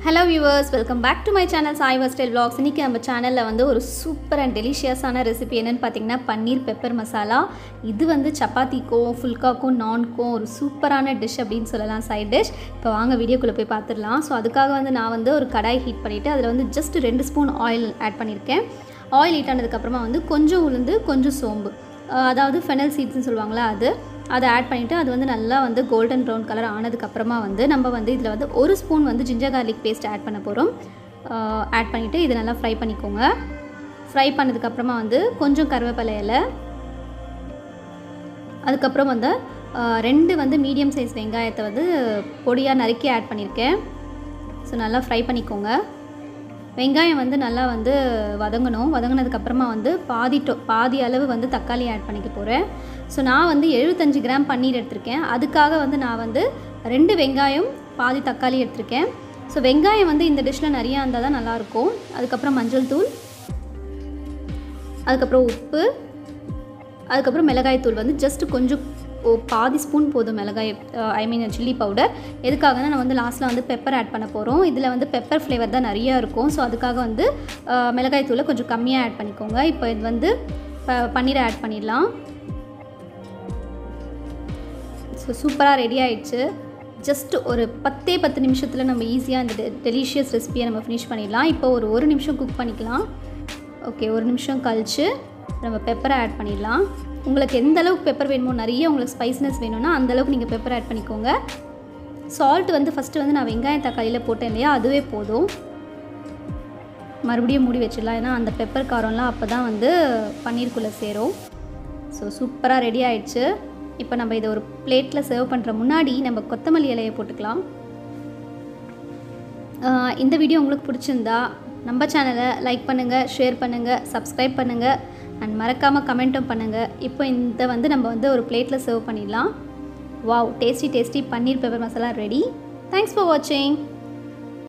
hello viewers welcome back to my channel Sai style vlogs இன்றைக்கி நம்ம சேனலில் வந்து ஒரு சூப்பர் அண்ட் டெலிஷியஸான ரெசிபி என்னென்னு பார்த்தீங்கன்னா பன்னீர் பெப்பர் மசாலா இது வந்து சப்பாத்திக்கும் ஃபுல்காக்கும் நான்க்கும் ஒரு சூப்பரான டிஷ் அப்படின்னு சொல்லலாம் சைட் டிஷ் இப்போ வாங்க வீடியோக்குள்ளே போய் பார்த்துடலாம் ஸோ அதுக்காக வந்து நான் வந்து ஒரு கடாய் ஹீட் பண்ணிவிட்டு அதில் வந்து ஜஸ்ட் ரெண்டு ஸ்பூன் ஆயில் ஆட் பண்ணியிருக்கேன் ஆயில் ஹீட் ஆனதுக்கப்புறமா வந்து கொஞ்சம் உளுந்து கொஞ்சம் சோம்பு அஹ் அதாவது ஃபெனல் சீட்ஸ்னு சொல்லுவாங்களா அது அதை ஆட் பண்ணிவிட்டு அது வந்து நல்லா வந்து கோல்டன் ப்ரௌன் கலர் ஆனதுக்கப்புறமா வந்து நம்ம வந்து இதில் வந்து ஒரு ஸ்பூன் வந்து ஜிஞ்சர் கார்லிக் பேஸ்ட் ஆட் பண்ண போகிறோம் ஆட் பண்ணிவிட்டு இதை நல்லா ஃப்ரை பண்ணிக்கோங்க ஃப்ரை பண்ணதுக்கப்புறமா வந்து கொஞ்சம் கருவேப்பிலை இலை அதுக்கப்புறம் வந்து அஹ், ரெண்டு வந்து மீடியம் சைஸ் வெங்காயத்தை வந்து பொடியாக நறுக்கி ஆட் பண்ணியிருக்கேன் ஸோ நல்லா ஃப்ரை பண்ணிக்கோங்க வெங்காயம் வந்து நல்லா வந்து வதங்கணும் வதங்கினதுக்கப்புறமா வந்து பாதி டொ பாதி அளவு வந்து தக்காளி ஆட் பண்ணிக்க போகிறேன் ஸோ நான் வந்து எழுபத்தஞ்சு கிராம் பன்னீர் எடுத்திருக்கேன் அதுக்காக வந்து நான் வந்து ரெண்டு வெங்காயம் பாதி தக்காளி எடுத்திருக்கேன் ஸோ வெங்காயம் வந்து இந்த டிஷ்ஷில் நிறையா இருந்தால் தான் நல்லாயிருக்கும் அதுக்கப்புறம் மஞ்சள் தூள் அதுக்கப்புறம் உப்பு அதுக்கப்புறம் மிளகாய் தூள் வந்து ஜஸ்ட் கொஞ்சம் ஓ பாதி ஸ்பூன் போதும் மிளகாய் ஐ மீன் சில்லி பவுடர் எதுக்காகனா நான் வந்து லாஸ்ட்டில் வந்து பெப்பர் ஆட் பண்ண போகிறோம் இதில் வந்து பெப்பர் ஃப்ளேவர் தான் நிறையா இருக்கும் ஸோ அதுக்காக வந்து அஹ், மிளகாய் தூளை கொஞ்சம் கம்மியாக ஆட் பண்ணிக்கோங்க இப்போ இது வந்து ப- பன்னீரை ஆட் பண்ணிடலாம் ஸோ சூப்பராக ரெடி ஆயிடுச்சு ஜஸ்ட் ஒரு பத்தே பத்து நிமிஷத்தில் நம்ம ஈஸியாக இந்த டெலிஷியஸ் ரெசிபியை நம்ம ஃபினிஷ் பண்ணிடலாம் இப்போ ஒரு ஒரு நிமிஷம் குக் பண்ணிக்கலாம் ஓகே ஒரு நிமிஷம் கழிச்சு நம்ம பெப்பரை ஆட் பண்ணிடலாம் உங்களுக்கு எந்த அளவுக்கு பெப்பர் வேணுமோ நிறைய உங்களுக்கு ஸ்பைஸ்னஸ் வேணும்னா அந்த அளவுக்கு நீங்கள் பெப்பர் ஆட் பண்ணிக்கோங்க சால்ட் வந்து ஃபஸ்ட்டு வந்து நான் வெங்காயம் தக்காளியில் போட்டேன் இல்லையா அதுவே போதும் மறுபடியும் மூடி வச்சிடலாம் ஏன்னா அந்த பெப்பர் காரம்லாம் அப்போ தான் வந்து பன்னீருக்குள்ளே சேரும் ஸோ சூப்பராக ரெடி ஆயிடுச்சு இப்போ நம்ம இதை ஒரு பிளேட்டில் சர்வ் பண்ணுற முன்னாடி நம்ம கொத்தமல்லி இலையை போட்டுக்கலாம் ஆஹ் இந்த வீடியோ உங்களுக்கு பிடிச்சிருந்தா நம்ம சேனலை லைக் பண்ணுங்கள் ஷேர் பண்ணுங்கள் சப்ஸ்கிரைப் பண்ணுங்கள் அண்ட் மறக்காமல் கமெண்ட்டும் பண்ணுங்கள் இப்போ இந்த வந்து நம்ம வந்து ஒரு பிளேட்டில் சர்வ் பண்ணிடலாம் wow tasty tasty paneer pepper masala ready thanks for வாட்சிங்